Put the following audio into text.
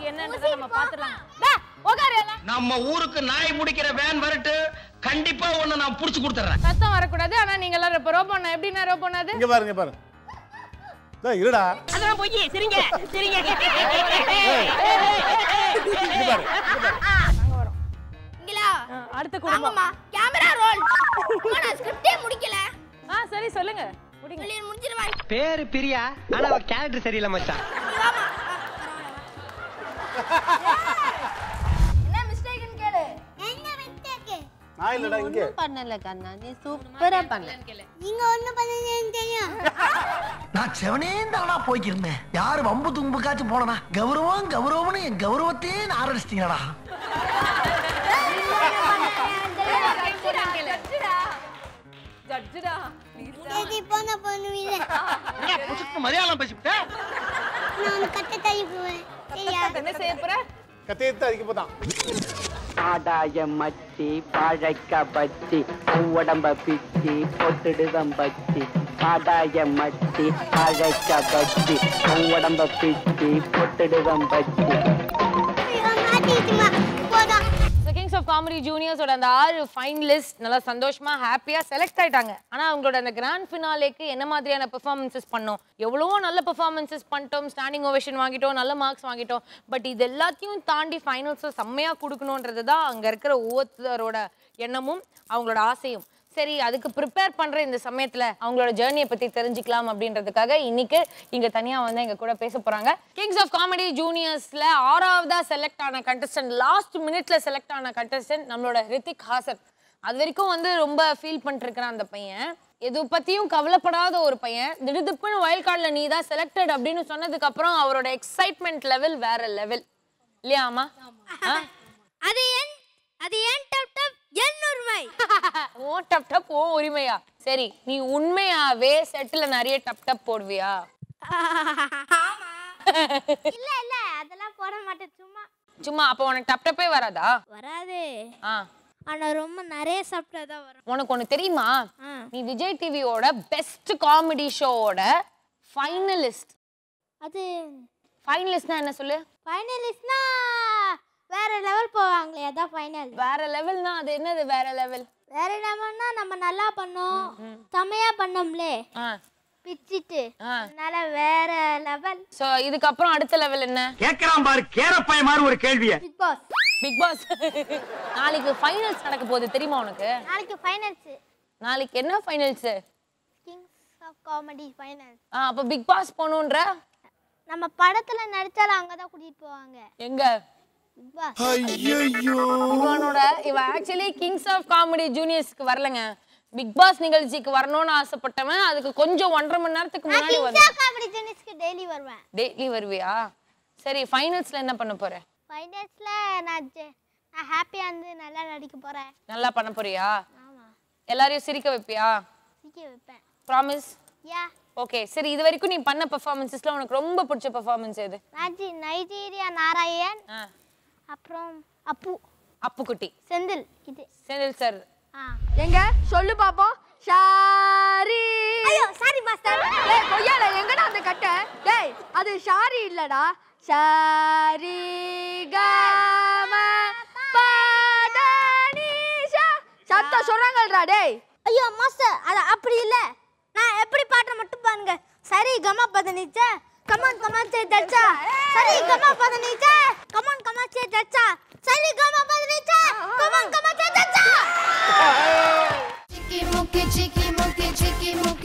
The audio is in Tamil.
என்னன்றதை நம்ம பாத்துடலாம் டா, உக்காரு எல்லாம். நம்ம ஊருக்கு நாய் பிடிக்கிற வேன் வரட்டு கண்டிப்பா ஒண்ணு நான் புடிச்சு கொடுத்துறேன் சத்தம் வரக்கூடாது ஆனா நீங்க எல்லாரும் இப்ப ரோபோனா எப்படின்னா ரோபோனா அது இங்க பாருங்க பாருங்க டேய், இருடா அதெல்லாம் போய் சிரிங்க சிரிங்க இங்க பாரு இங்களா அடுத்த குடும்பம் ஆமாம்மா கேமரா ரோல் நான் ஸ்கிரிப்டே முடிக்கல ஆ சரி சொல்லுங்க முடிங்க சொல்லி முடிஞ்சிருவேன் பேரு பிரியா ஆனா அவ கேரக்டர் சரியில்லை மச்சான் வாமா என்ன மிஸ்டேக்னு கேளு என்ன மிஸ்டேக் நான் இல்லடா இங்க பண்ணல கண்ணா நீ சூப்பரா பண்ண நீங்க ஒண்ணு பண்ணீங்கன்னு தெரியும் நான் செவனே தானா போய்க்கிருந்தேன் யாரு வம்பு தும்புக்காச்சும் போனனா கௌரவம் கௌரவம்னு என் கௌரவத்தையே நான் ஆரம்பிச்சிட்டீங்களா ஜட்ஜுடா சரி இப்போ நான் பண்ணுவீங்க மலையாளம் பேசிவிட்டேன் நான் கட்ட தள்ளி போவேன் சரியா என்ன செய்ய போற கத்தையத்தை அடிக்க போதான் ஆடாய மச்சி பாழைக்க பச்சி உடம்ப பிச்சி பொட்டுடுதம் பச்சி ஆடாய மச்சி பாழைக்க பச்சி உடம்ப பிச்சி பொட்டுடுதம் பச்சி மாட்டிக்கிட்டுமா போதான் கிங்ஸ் ஆஃப் காமெடி ஜூனியர்ஸோட அந்த ஆறு ஃபைனலிஸ்ட் நல்லா சந்தோஷமா ஹாப்பியா செலக்ட் ஆயிட்டாங்க ஆனா அவங்களோட அந்த கிராண்ட் ஃபினாலேக்கு என்ன மாதிரியான பெர்ஃபார்மன்சஸ் பண்ணோம் எவ்வளவோ நல்ல பெர்ஃபார்மன்சஸ் பண்ணிட்டோம் ஸ்டாண்டிங் ஓவேஷன் வாங்கிட்டோம் நல்ல மார்க்ஸ் வாங்கிட்டோம் பட் இது எல்லாத்தையும் தாண்டி ஃபைனல்ஸை செம்மையா கொடுக்கணுன்றது தான் அங்க இருக்கிற ஒவ்வொருத்தரோட எண்ணமும் அவங்களோட ஆசையும் சரி அதுக்கு ப்ரிப்பேர் பண்ற இந்த சமயத்துல அவங்களோட ஜேர்னியை பத்தி தெரிஞ்சுக்கலாம் அப்படின்றதுக்காக இன்னைக்கு இங்க தனியா வந்து எங்க கூட பேச போறாங்க கிங்ஸ் ஆஃப் காமெடி ஜூனியர்ஸ்ல ஆறாவதா செலக்ட் ஆன கண்டஸ்டன்ட் லாஸ்ட் மினிட்ல செலக்ட் ஆன கண்டஸ்டன்ட் நம்மளோட ரித்திக் ஹாசன் அது வரைக்கும் வந்து ரொம்ப ஃபீல் பண்ணிட்டு இருக்கிறான் அந்த பையன் எது பத்தியும் கவலைப்படாத ஒரு பையன் திடுதிப்புன்னு வயல் கார்டுல நீ தான் செலக்டட் அப்படின்னு சொன்னதுக்கு அப்புறம் அவரோட எக்ஸைட்மெண்ட் லெவல் வேற லெவல் இல்லையா அம்மா ஆ? அது ஏன் அது ஏன் டப் டப் என் உரிமை ஓ டப் டப் ஓ உரிமையா சரி நீ உண்மையாவே செட்டில் நிறைய டப் டப் போடுவியா ஆமா இல்ல இல்ல அதெல்லாம் போட மாட்டேன் சும்மா சும்மா அப்போ உனக்கு டப் டப்பே வராதா வராது ஆ ஆனா ரொம்ப நிறைய சாப்பிட்டா தான் வரும் உனக்கு ஒன்று தெரியுமா ஆ. நீ விஜய் டிவியோட பெஸ்ட் காமெடி ஷோவோட ஃபைனலிஸ்ட் அது ஃபைனலிஸ்ட்னா என்ன சொல்லு ஃபைனலிஸ்ட்னா வேற லெவல் போவாங்களே அதான் ஃபைனல் வேற லெவல்னா அது என்னது வேற லெவல் வேற லெவல்னா நம்ம நல்லா பண்ணோம் செமையா பண்ணோம்லே ஆ பிச்சிட்டு ஆ. அதனால வேற லெவல் ஸோ இதுக்கப்புறம் அடுத்த லெவல் என்ன கேக்குறான் பாரு கேரப்பாய மாதிரி ஒரு கேள்விய பிக் பாஸ் பிக் பாஸ் நாளைக்கு ஃபைனல்ஸ் நடக்க போகுது தெரியுமா உனக்கு நாளைக்கு ஃபைனல்ஸ் நாளைக்கு என்ன finals kings of comedy final ஆ அப்போ பிக் பாஸ் போகணுன்ற நம்ம படத்துல நடிச்சாலும் அங்கதான் கூட்டிட்டு போவாங்க எங்க பிக் பாஸ் இவனோட இவன் ஆக்சுவலி கிங்ஸ் ஆஃப் காமெடி ஜூனியர்ஸ்க்கு வரலங்க பிக் பாஸ் நிகழ்ச்சிக்கு வரணும்னு ஆசைப்பட்டவன் அதுக்கு கொஞ்சம் ஒன்றரை மணி நேரத்துக்கு நான் முன்னாடி கிங்ஸ் வந்து ஆஃப் காமெடி ஜெனிஸ்க்கு டெய்லி வருவேன் டெய்லி வருவியா சரி ஃபைனல்ஸ்ல என்ன பண்ண போற ஃபைனல்ஸ்ல நான் ஜெ- நான் ஹாப்பியா இருந்து நல்லா நடிக்க போறேன் நல்லா பண்ண போறியா ஆமா எல்லாரையும் சிரிக்க வைப்பியா சீக்கிரம் வைப்பேன் ப்ராமிஸ் யா ஓகே சரி இது வரைக்கும் நீ பண்ண பெர்ஃபார்மன்ஸஸ்ல உனக்கு ரொம்ப பிடிச்ச பெர்ஃபார்மன்ஸ் எது நாஜி நைஜீரியா நாராயண் ஆ, அப்புறம் அப்பு அப்புக்குட்டி செந்தில் இது செந்தில் சார் ஆ எங்க சொல்லு பாப்போம் ஷாரி ஐயோ சாரி மாஸ்டர் டேய் கொய்யால எங்கடா அந்த கட்டை டேய் அது ஷாரி இல்லடா ஷாரி காம பாதனிஷா சத்தம் சொல்றாங்கடா டேய் ஐயோ மாஸ்டர் அது அப்படி இல்ல நான் எப்படி பாட்டை மட்டும் பாருங்க சரி கமா பதனிச்ச கமான் கமான் சே தச்சா சரி கமா பதனிச்ச கமான் கமான் சே தச்சா சரி கமா பதனிச்ச கமான் கமான் சே தச்சா Chicky mookie, chicky mookie, chicky mookie.